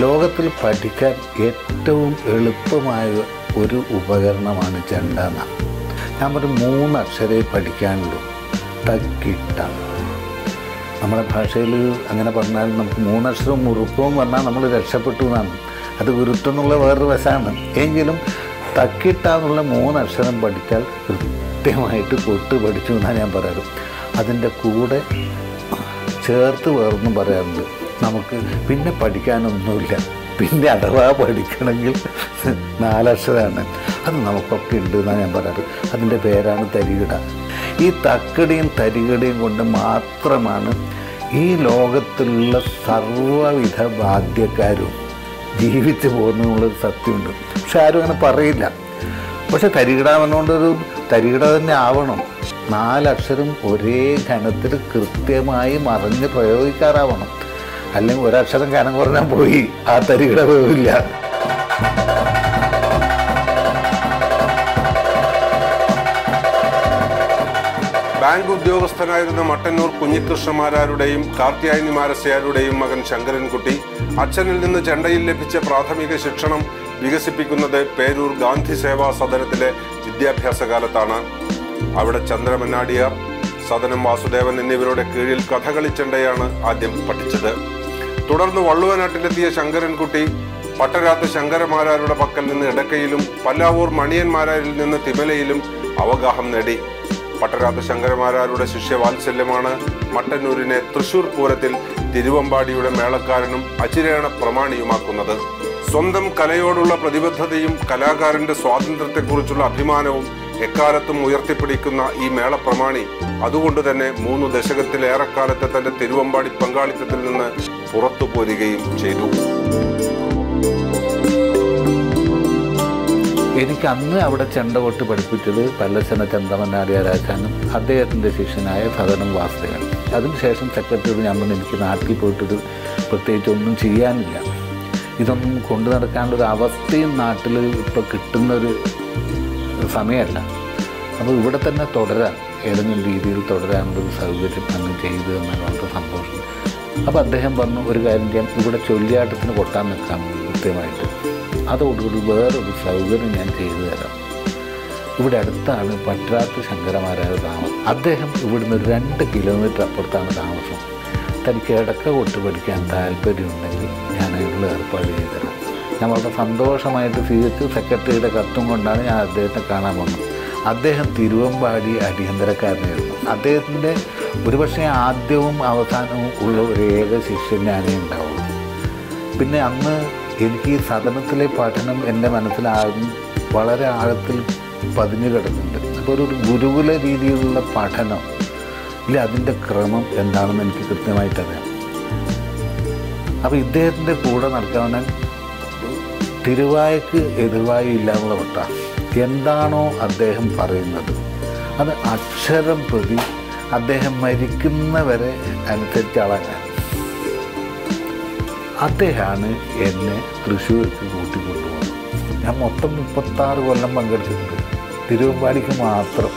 ലോകത്തിൽ പഠിക്കാൻ ഏറ്റവും എളുപ്പമായ ഒരു ഉപകരണമാണ് ചെണ്ട എന്നാണ് ഞാൻ ഒരു മൂന്ന് അക്ഷരേ പഠിക്കാനുള്ളൂ തക്കിട്ട നമ്മുടെ ഭാഷയിൽ അങ്ങനെ പറഞ്ഞാൽ നമുക്ക് മൂന്നക്ഷരവും മുറുക്കവും പറഞ്ഞാൽ നമ്മൾ രക്ഷപ്പെട്ടു എന്നാണ് അത് ഗുരുത്വം എന്നുള്ള വേറൊരു വശമാണ് എങ്കിലും തക്കിട്ട എന്നുള്ള മൂന്നക്ഷരം പഠിച്ചാൽ കൃത്യമായിട്ട് കൊട്ട് പഠിച്ചു എന്നാണ് ഞാൻ പറയാറ് അതിൻ്റെ കൂടെ ചേർത്ത് വേറൊന്നും പറയാറുണ്ട് നമുക്ക് പിന്നെ പഠിക്കാനൊന്നുമില്ല പിന്നെ അഥവാ പഠിക്കണമെങ്കിൽ നാലക്ഷരമാണ് അത് നമുക്കൊക്കെ ഉണ്ട് എന്നാണ് ഞാൻ പറയാറ് അതിൻ്റെ പേരാണ് തരികിട ഈ തക്കടിയും തരികിടയും കൊണ്ട് മാത്രമാണ് ഈ ലോകത്തിലുള്ള സർവ്വവിധ വാദ്യക്കാരും ജീവിച്ചു പോകുന്നതിനുള്ളൊരു സത്യമുണ്ട് പക്ഷെ ആരും അങ്ങനെ പറയില്ല പക്ഷെ തരികിട എന്നുകൊണ്ടൊരു തരികിട തന്നെ ആവണം നാലക്ഷരം ഒരേ ഘനത്തിൽ കൃത്യമായി മറിഞ്ഞ് പ്രയോഗിക്കാറാവണം അല്ലെങ്കിൽ ഒരക്ഷരം കനം കുറഞ്ഞാൽ പോയി ആ തരികിട പോവില്ല ബാങ്ക് ഉദ്യോഗസ്ഥനായിരുന്ന മട്ടന്നൂർ കുഞ്ഞികൃഷ്ണമാരാരുടെയും കാർത്യായനി മാരസ്യാരുടെയും മകൻ ശങ്കരൻകുട്ടി അച്ഛനിൽ നിന്ന് ചെണ്ടയിൽ ലഭിച്ച പ്രാഥമിക ശിക്ഷണം വികസിപ്പിക്കുന്നത് പേരൂർ ഗാന്ധി സേവാ സദനത്തിലെ വിദ്യാഭ്യാസ കാലത്താണ് അവിടെ ചന്ദ്രമന്നാടിയാർ സദനം വാസുദേവൻ എന്നിവരുടെ കീഴിൽ കഥകളി ചെണ്ടയാണ് ആദ്യം പഠിച്ചത് തുടർന്ന് വള്ളുവനാട്ടിലെത്തിയ ശങ്കരൻകുട്ടി പട്ടരാത്ത് ശങ്കരമാരാരുടെ പക്കൽ നിന്ന് ഇടക്കയിലും പല്ലാവൂർ മണിയന്മാരാരിൽ നിന്ന് തിമലയിലും അവഗാഹം നേടി പട്ടരാത്ത് ശങ്കരമാരാരുടെ ശിഷ്യവാത്സല്യമാണ് മട്ടന്നൂരിനെ തൃശൂർ പൂരത്തിൽ തിരുവമ്പാടിയുടെ മേളക്കാരനും അചിരേണ പ്രമാണിയുമാക്കുന്നത് സ്വന്തം കലയോടുള്ള പ്രതിബദ്ധതയും കലാകാരന്റെ സ്വാതന്ത്ര്യത്തെക്കുറിച്ചുള്ള അഭിമാനവും എക്കാലത്തും ഉയർത്തിപ്പിടിക്കുന്ന ഈ മേളപ്രമാണി അതുകൊണ്ട് തന്നെ മൂന്ന് ദശകത്തിലേറെക്കാലത്തെ തന്റെ തിരുവമ്പാടി പങ്കാളിത്തത്തിൽ നിന്ന് പുറത്തു പോരുകയും ചെയ്തു എനിക്ക് അന്ന് അവിടെ ചെണ്ട കൊട്ട് പഠിപ്പിച്ചത് പല്ലശന ചന്ദ്രമന്നാടിയാരാച്ചാനും അദ്ദേഹത്തിൻ്റെ ശിഷ്യനായ സദനം വാസുദേവൻ അതിനുശേഷം സെക്രട്ടറി ഞാൻ പറഞ്ഞു എനിക്ക് നാട്ടിൽ പോയിട്ടൊരു പ്രത്യേകിച്ച് ഒന്നും ചെയ്യാനില്ല ഇതൊന്നും കൊണ്ടു നടക്കാനുള്ള ഒരു അവസ്ഥയും നാട്ടിൽ ഇപ്പോൾ കിട്ടുന്നൊരു സമയമല്ല അപ്പോൾ ഇവിടെ തന്നെ തുടരാൻ ഏതെങ്കിലും രീതിയിൽ തുടരാനുള്ളൊരു സൗകര്യം അങ്ങ് ചെയ്തു എന്നാണ് വളരെ സന്തോഷം അപ്പോൾ അദ്ദേഹം പറഞ്ഞു ഒരു കാര്യം ചെയ്യാൻ ഇവിടെ ചൊല്ലിയാട്ടത്തിന് കൊട്ടാൻ നിൽക്കാം കൃത്യമായിട്ട് അതോടുകൂടി വേറൊരു സൗകര്യം ഞാൻ ചെയ്തു തരാം ഇവിടെ അടുത്താണ് പട്രാത്ത് ശങ്കരമാരായ താമസം അദ്ദേഹം ഇവിടുന്ന് ഒരു രണ്ട് കിലോമീറ്റർ അപ്പുറത്താണ് താമസം തനിക്ക് ഇടക്ക കൊട്ട് പഠിക്കാൻ താല്പര്യമുണ്ടെങ്കിൽ ഞാൻ അതിനുള്ള ഏർപ്പാട് ചെയ്തു തരാം ഞാൻ വളരെ സന്തോഷമായിട്ട് സ്വീകരിച്ചു സെക്രട്ടറിയുടെ കത്തും കൊണ്ടാണ് ഞാൻ അദ്ദേഹത്തെ കാണാൻ വന്നത് അദ്ദേഹം തിരുവമ്പാടി അടിയന്തരക്കാരനായിരുന്നു അദ്ദേഹത്തിൻ്റെ ഒരുപക്ഷെ ആദ്യവും അവസാനവും ഉള്ള ഒരു ഏക ശിഷ്യൻ ഞാനേ ഉണ്ടാവുള്ളൂ പിന്നെ അന്ന് എനിക്ക് ഈ സദനത്തിലെ പഠനം എൻ്റെ മനസ്സിലാകും വളരെ ആഴത്തിൽ പതിഞ്ഞു കിടക്കുന്നുണ്ട് അപ്പോൾ ഒരു ഗുരുകുല രീതിയിലുള്ള പഠനം ഇല്ല അതിൻ്റെ ക്രമം എന്താണെന്ന് എനിക്ക് കൃത്യമായിട്ട് അറിയാം അപ്പോൾ ഇദ്ദേഹത്തിൻ്റെ കൂടെ നടക്കാൻ തിരുവായക്ക് എതിർവായു ഇല്ലാന്നുള്ള വട്ട എന്താണോ അദ്ദേഹം പറയുന്നത് അത് അക്ഷരം പ്രതി അദ്ദേഹം മരിക്കുന്നവരെ അനുസരിച്ച് അളങ്ങാൻ അദ്ദേഹമാണ് എന്നെ തൃശ്ശൂർക്ക് കൂട്ടിക്കൊണ്ടുപോകുന്നത് ഞാൻ മൊത്തം മുപ്പത്താറ് കൊല്ലം പങ്കെടുത്തിട്ടുണ്ട് തിരുവമ്പാടിക്ക് മാത്രം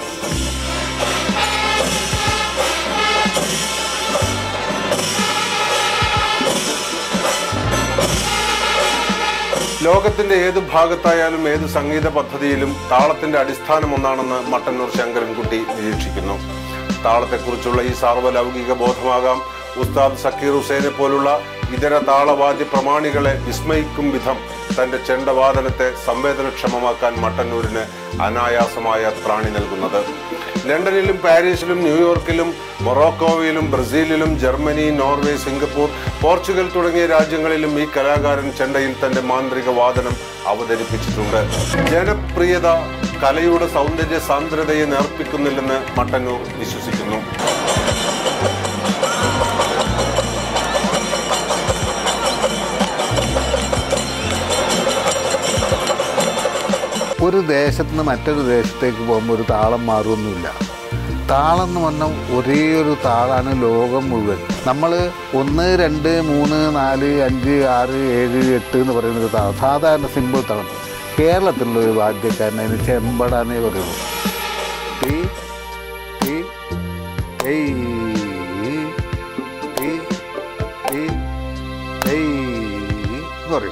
ലോകത്തിന്റെ ഏത് ഭാഗത്തായാലും ഏത് സംഗീത പദ്ധതിയിലും താളത്തിന്റെ അടിസ്ഥാനം ഒന്നാണെന്ന് മട്ടന്നൂർ ശങ്കരൻകുട്ടി നിരീക്ഷിക്കുന്നു താളത്തെക്കുറിച്ചുള്ള ഈ സാർവലൗകിക ബോധമാകാം ഉസ്താദ് സക്കീർ ഹുസൈനെ പോലുള്ള ഇതര താളവാദ്യ പ്രമാണികളെ വിസ്മയിക്കും വിധം തന്റെ ചെണ്ടവാദനത്തെ സംവേദനക്ഷമമാക്കാൻ മട്ടന്നൂരിന് അനായാസമായ ത്രാണി നൽകുന്നത് ലണ്ടനിലും പാരീസിലും ന്യൂയോർക്കിലും മൊറോക്കോവിലും ബ്രസീലിലും ജർമ്മനി നോർവേ സിംഗപ്പൂർ പോർച്ചുഗൽ തുടങ്ങിയ രാജ്യങ്ങളിലും ഈ കലാകാരൻ ചെണ്ടയിൽ തന്റെ മാന്ത്രിക വാദനം അവതരിപ്പിച്ചിട്ടുണ്ട് ജനപ്രിയത കലയുടെ സൗന്ദര്യ സാന്ദ്രതയെ നേർപ്പിക്കുന്നില്ലെന്ന് മട്ടന്നൂർ വിശ്വസിക്കുന്നു ഒരു ദേശത്ത് നിന്ന് മറ്റൊരു ദേശത്തേക്ക് പോകുമ്പോൾ ഒരു താളം മാറുമൊന്നുമില്ല താളം എന്ന് പറഞ്ഞാൽ ഒരേ ഒരു താളാണ് ലോകം മുഴുവൻ നമ്മൾ ഒന്ന് രണ്ട് മൂന്ന് നാല് അഞ്ച് ആറ് ഏഴ് എട്ട് എന്ന് പറയുന്ന ഒരു താളം സാധാരണ സിമ്പിൾ താളം കേരളത്തിലുള്ള ഒരു വാദ്യക്കാരൻ അതിന് ചെമ്പടാന്നേ പറയുള്ളൂ ടീ ടീ ഏയ് ടീ ടീ ഏയ് എന്ന് പറയും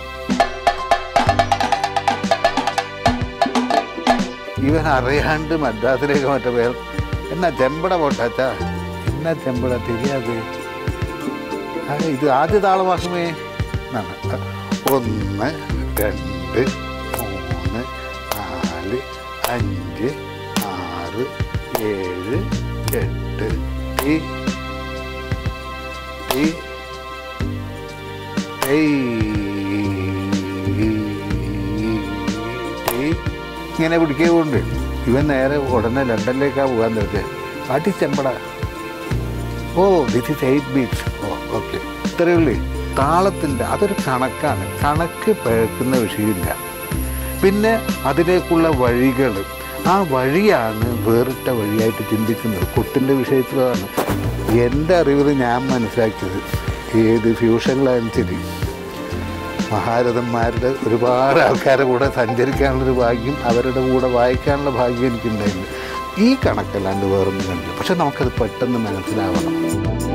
ഇവൻ അറിയാണ്ട് മദ്രാസിലേക്ക് മറ്റേ പേർ എന്നാ ചെമ്പട പോട്ടാച്ചാ എന്നാ ചെമ്പട തിരിയാതെ ആ, ഇത് ആദ്യ താളമാസമേ എന്നാണ് ഒന്ന് രണ്ട് മൂന്ന് നാല് അഞ്ച് ആറ് ഏഴ് എട്ട് ഈ ഈ ഏയ് ഇങ്ങനെ പിടിക്കുകൊണ്ട് ഇവൻ നേരെ ഉടനെ ലണ്ടനിലേക്കാണ് പോകാൻ നിർത്തിയത് പാട്ടി ചെമ്പട ഓ ദിസ് ഇസ് എയ്റ്റ് ബീറ്റ്സ് ഓ ഓക്കെ ഇത്രയേ ഉള്ളൂ താളത്തിൻ്റെ അതൊരു കണക്കാണ് കണക്ക് പഴക്കുന്ന വിഷയമില്ല പിന്നെ അതിലേക്കുള്ള വഴികൾ ആ വഴിയാണ് വേറിട്ട വഴിയായിട്ട് ചിന്തിക്കുന്നത് കൊട്ടിൻ്റെ വിഷയത്തിലാണ് എൻ്റെ അറിവിൽ ഞാൻ മനസ്സിലാക്കിയത് ഏത് ഫ്യൂഷനിലായാലും ശരി മഹാരഥന്മാരുടെ ഒരുപാട് ആൾക്കാരുടെ കൂടെ സഞ്ചരിക്കാനുള്ളൊരു ഭാഗ്യം അവരുടെ കൂടെ വായിക്കാനുള്ള ഭാഗ്യം എനിക്കുണ്ടായിരുന്നു ഈ കണക്കല്ലാണ്ട് വേറൊന്നും കണ്ടില്ല പക്ഷെ നമുക്കത് പെട്ടെന്ന് മനസ്സിലാവണം